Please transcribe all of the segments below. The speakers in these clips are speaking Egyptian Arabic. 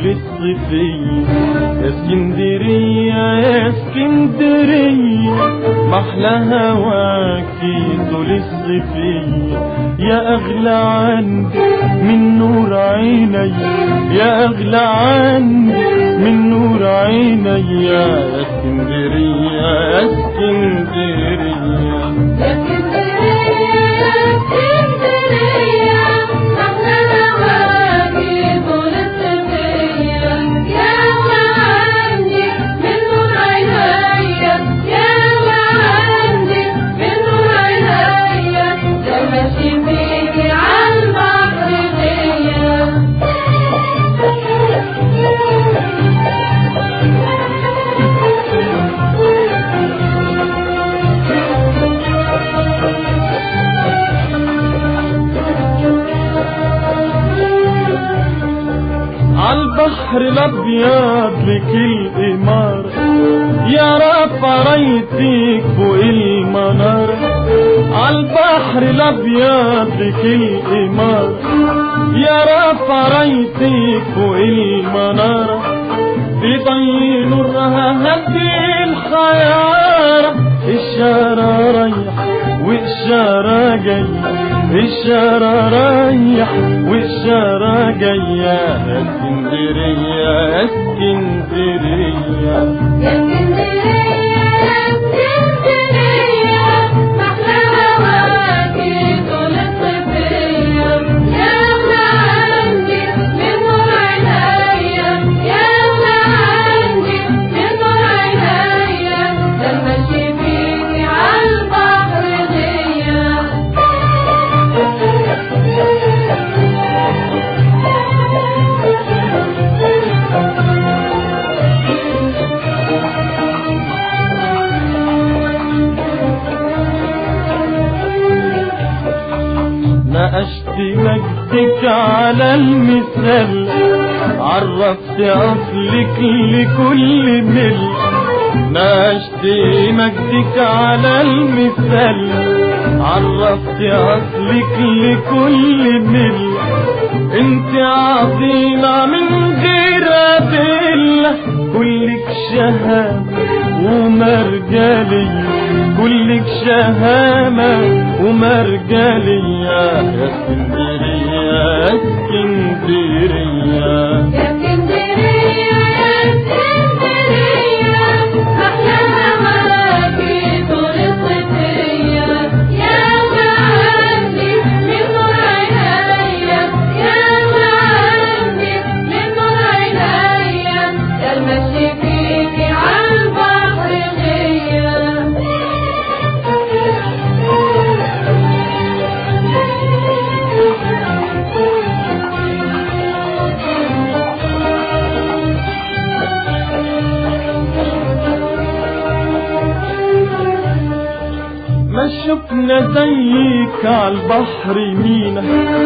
طول الصيفية يا اسكندرية يا اسكندرية محلى هواكي طول الصيفية يا أغلى عندي من نور عيني يا أغلى عندي من نور عيني يا اسكندرية يا اسكندرية عالبحر الابيض لك الامارة يا رافع ريتك فوق المنارة عالبحر الابيض لك الامارة يا رافع ريتك فوق المنارة بضي نورها هدي الخيارة الشارع رايح والشارع جاي الشارع رايح والشارع جاي يا اسكندرية يا اسكندرية يا اسكندرية يا اسكندرية محلى هواكي طول الصيفية يا أغلى عندي من نور عينيا يا أغلى عندي من نور عينيا ده المشي فيكي عالبحر غيا ناقشت مجدك على المثال عرفت أصلك لكل مل ناقشت مجدك على المثال عرفت أصلك لكل مل انت عظيمة من غير أدلة كلك شهامة ومرجلية كلك شهامة ومرجلية يا اسكندرية يا اسكندرية يا اسكندرية يا اسكندرية محلى هواكي طول الصيفية يا أغلى عندي من نور عينيا يا أغلى عندي من نور عينيا يا المشي فيكي عالبحر غيا ما شفنا زيك عالبحر مينا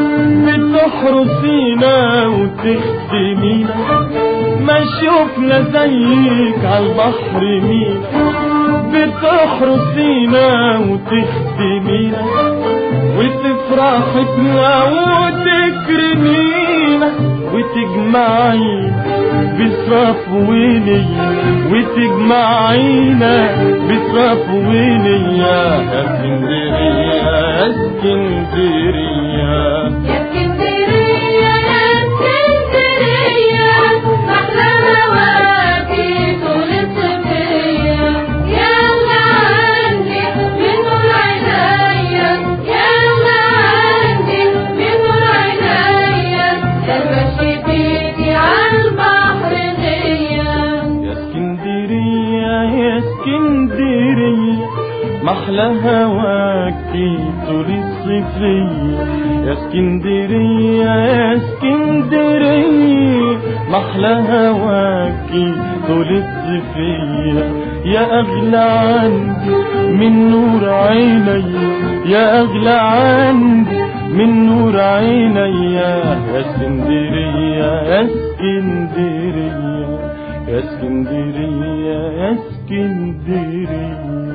بتحرسينا وتخدمينا ما شفنا زيك عالبحر مينا بتحرسينا وتخدمينا وتفرحتنا وتكرمينا وتجمعينا بصفويني وتجمعينا بصفويني يا اسكندرية يا اسكندرية يا اسكندرية يا اسكندرية محلى هواكي طول الصيفية يا أغلى عندي من نور عينيا يا أغلى عندي من نور عينيا ده المشي فيكي عالبحر غيا يا اسكندرية يا اسكندرية محلى هواكي طول الصيفية يا اسكندرية يا اسكندرية محلى هواكي طول الصيفية يا أغلى عندي من نور عيني يا أغلى عندي من نور عيني يا اسكندرية يا اسكندرية يا اسكندرية يا اسكندرية